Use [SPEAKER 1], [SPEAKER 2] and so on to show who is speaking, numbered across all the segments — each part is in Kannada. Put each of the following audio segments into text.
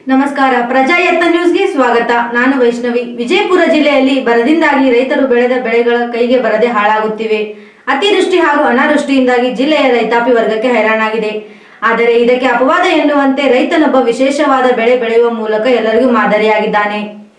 [SPEAKER 1] ನಮಸ್ಕಾರ ಪ್ರಜಾಯತ್ನ ನ್ಯೂಸ್ಗೆ ಸ್ವಾಗತ ನಾನು ವೈಷ್ಣವಿ ವಿಜಯಪುರ ಜಿಲ್ಲೆಯಲ್ಲಿ ಬರದಿಂದಾಗಿ ರೈತರು ಬೆಳೆದ ಬೆಳೆಗಳ ಕೈಗೆ ಬರದೆ ಹಾಳಾಗುತ್ತಿವೆ ಅತಿವೃಷ್ಟಿ ಹಾಗೂ ಅನಾವೃಷ್ಟಿಯಿಂದಾಗಿ ಜಿಲ್ಲೆಯ ರೈತಾಪಿ ವರ್ಗಕ್ಕೆ ಹೈರಾಣಾಗಿದೆ ಆದರೆ ಇದಕ್ಕೆ ಅಪವಾದ ಎನ್ನುವಂತೆ ರೈತನೊಬ್ಬ ವಿಶೇಷವಾದ ಬೆಳೆ ಬೆಳೆಯುವ ಮೂಲಕ ಎಲ್ಲರಿಗೂ ಮಾದರಿಯಾಗಿದ್ದಾನೆ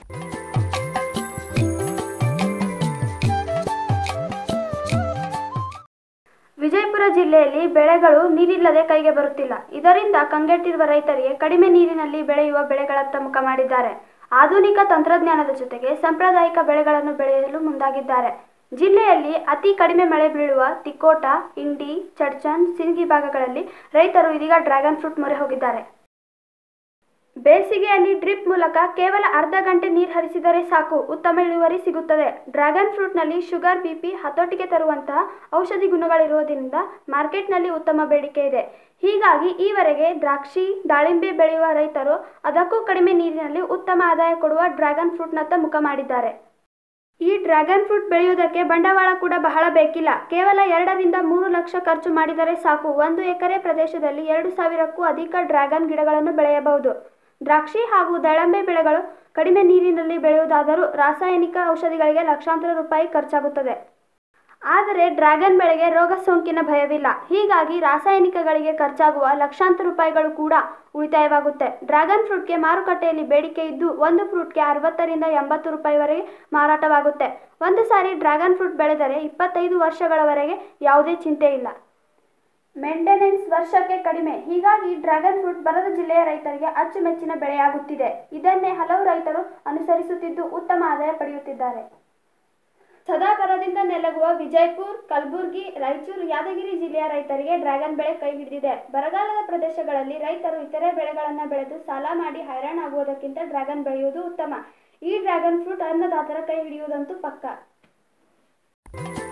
[SPEAKER 2] ವಿಜಯಪುರ ಜಿಲ್ಲೆಯಲ್ಲಿ ಬೆಳೆಗಳು ನೀರಿಲ್ಲದೆ ಕೈಗೆ ಬರುತ್ತಿಲ್ಲ ಇದರಿಂದ ಕಂಗೆಟ್ಟಿರುವ ರೈತರಿಗೆ ಕಡಿಮೆ ನೀರಿನಲ್ಲಿ ಬೆಳೆಯುವ ಬೆಳೆಗಳತ್ತ ಮುಖ ಮಾಡಿದ್ದಾರೆ ಆಧುನಿಕ ತಂತ್ರಜ್ಞಾನದ ಜೊತೆಗೆ ಸಾಂಪ್ರದಾಯಿಕ ಬೆಳೆಗಳನ್ನು ಬೆಳೆಯಲು ಮುಂದಾಗಿದ್ದಾರೆ ಜಿಲ್ಲೆಯಲ್ಲಿ ಅತಿ ಕಡಿಮೆ ಮಳೆ ಬೀಳುವ ತಿಕೋಟ ಇಂಡಿ ಚಡ್ಚನ್ ಸಿಂಗಿ ಭಾಗಗಳಲ್ಲಿ ರೈತರು ಇದೀಗ ಡ್ರ್ಯಾಗನ್ ಫ್ರೂಟ್ ಮೊರೆ ಹೋಗಿದ್ದಾರೆ ಬೇಸಿಗೆಯಲ್ಲಿ ಡ್ರಿಪ್ ಮೂಲಕ ಕೇವಲ ಅರ್ಧ ಗಂಟೆ ನೀರು ಹರಿಸಿದರೆ ಸಾಕು ಉತ್ತಮ ಇಳುವರಿ ಸಿಗುತ್ತದೆ ಡ್ರ್ಯಾಗನ್ ಫ್ರೂಟ್ನಲ್ಲಿ ಶುಗರ್ ಬಿಪಿ ಹತೋಟಿಗೆ ತರುವಂತಹ ಔಷಧಿ ಗುಣಗಳಿರುವುದರಿಂದ ಮಾರ್ಕೆಟ್ನಲ್ಲಿ ಉತ್ತಮ ಬೇಡಿಕೆ ಇದೆ ಹೀಗಾಗಿ ಈವರೆಗೆ ದ್ರಾಕ್ಷಿ ದಾಳಿಂಬೆ ಬೆಳೆಯುವ ರೈತರು ಅದಕ್ಕೂ ಕಡಿಮೆ ನೀರಿನಲ್ಲಿ ಉತ್ತಮ ಆದಾಯ ಕೊಡುವ ಡ್ರ್ಯಾಗನ್ ಫ್ರೂಟ್ನತ್ತ ಮುಖ ಮಾಡಿದ್ದಾರೆ ಈ ಡ್ರ್ಯಾಗನ್ ಫ್ರೂಟ್ ಬೆಳೆಯುವುದಕ್ಕೆ ಬಂಡವಾಳ ಕೂಡ ಬಹಳ ಬೇಕಿಲ್ಲ ಕೇವಲ ಎರಡರಿಂದ ಮೂರು ಲಕ್ಷ ಖರ್ಚು ಮಾಡಿದರೆ ಸಾಕು ಒಂದು ಎಕರೆ ಪ್ರದೇಶದಲ್ಲಿ ಎರಡು ಸಾವಿರಕ್ಕೂ ಅಧಿಕ ಡ್ರ್ಯಾಗನ್ ಗಿಡಗಳನ್ನು ಬೆಳೆಯಬಹುದು ದ್ರಾಕ್ಷಿ ಹಾಗೂ ದಾಳಂಬೆ ಬೆಳೆಗಳು ಕಡಿಮೆ ನೀರಿನಲ್ಲಿ ಬೆಳೆಯುವುದಾದರೂ ರಾಸಾಯನಿಕ ಔಷಧಿಗಳಿಗೆ ಲಕ್ಷಾಂತರ ರೂಪಾಯಿ ಖರ್ಚಾಗುತ್ತದೆ ಆದರೆ ಡ್ರ್ಯಾಗನ್ ಬೆಳೆಗೆ ರೋಗ ಸೋಂಕಿನ ಭಯವಿಲ್ಲ ಹೀಗಾಗಿ ರಾಸಾಯನಿಕಗಳಿಗೆ ಖರ್ಚಾಗುವ ಲಕ್ಷಾಂತರ ರೂಪಾಯಿಗಳು ಕೂಡ ಉಳಿತಾಯವಾಗುತ್ತೆ ಡ್ರ್ಯಾಗನ್ ಫ್ರೂಟ್ಗೆ ಮಾರುಕಟ್ಟೆಯಲ್ಲಿ ಬೇಡಿಕೆ ಇದ್ದು ಒಂದು ಫ್ರೂಟ್ಗೆ ಅರವತ್ತರಿಂದ ಎಂಬತ್ತು ರೂಪಾಯಿವರೆಗೆ ಮಾರಾಟವಾಗುತ್ತೆ ಒಂದು ಸಾರಿ ಡ್ರ್ಯಾಗನ್ ಫ್ರೂಟ್ ಬೆಳೆದರೆ ಇಪ್ಪತ್ತೈದು ವರ್ಷಗಳವರೆಗೆ ಯಾವುದೇ ಚಿಂತೆ ಇಲ್ಲ ಮೇಂಟೆನೆನ್ಸ್ ವರ್ಷಕ್ಕೆ ಕಡಿಮೆ ಹೀಗಾಗಿ ಡ್ರ್ಯಾಗನ್ ಫ್ರೂಟ್ ಬರದ ಜಿಲ್ಲೆಯ ರೈತರಿಗೆ ಅಚ್ಚುಮೆಚ್ಚಿನ ಬೆಳೆಯಾಗುತ್ತಿದೆ ಇದನ್ನೇ ಹಲವು ರೈತರು ಅನುಸರಿಸುತ್ತಿದ್ದು ಉತ್ತಮ ಆದಾಯ ಪಡೆಯುತ್ತಿದ್ದಾರೆ ಸದಾ ಬರದಿಂದ ನೆಲಗುವ ವಿಜಯಪುರ ಕಲಬುರಗಿ ರಾಯಚೂರು ಯಾದಗಿರಿ ಜಿಲ್ಲೆಯ ರೈತರಿಗೆ ಡ್ರ್ಯಾಗನ್ ಬೆಳೆ ಕೈ ಹಿಡಿದಿದೆ ಬರಗಾಲದ ಪ್ರದೇಶಗಳಲ್ಲಿ ರೈತರು ಇತರೆ ಬೆಳೆಗಳನ್ನು ಬೆಳೆದು ಸಾಲ ಮಾಡಿ ಹೈರಾಣಾಗುವುದಕ್ಕಿಂತ ಡ್ರ್ಯಾಗನ್ ಬೆಳೆಯುವುದು ಉತ್ತಮ ಈ ಡ್ರ್ಯಾಗನ್ ಫ್ರೂಟ್ ಅನ್ನದಾತರ ಕೈ ಹಿಡಿಯುವುದಂತೂ ಪಕ್ಕ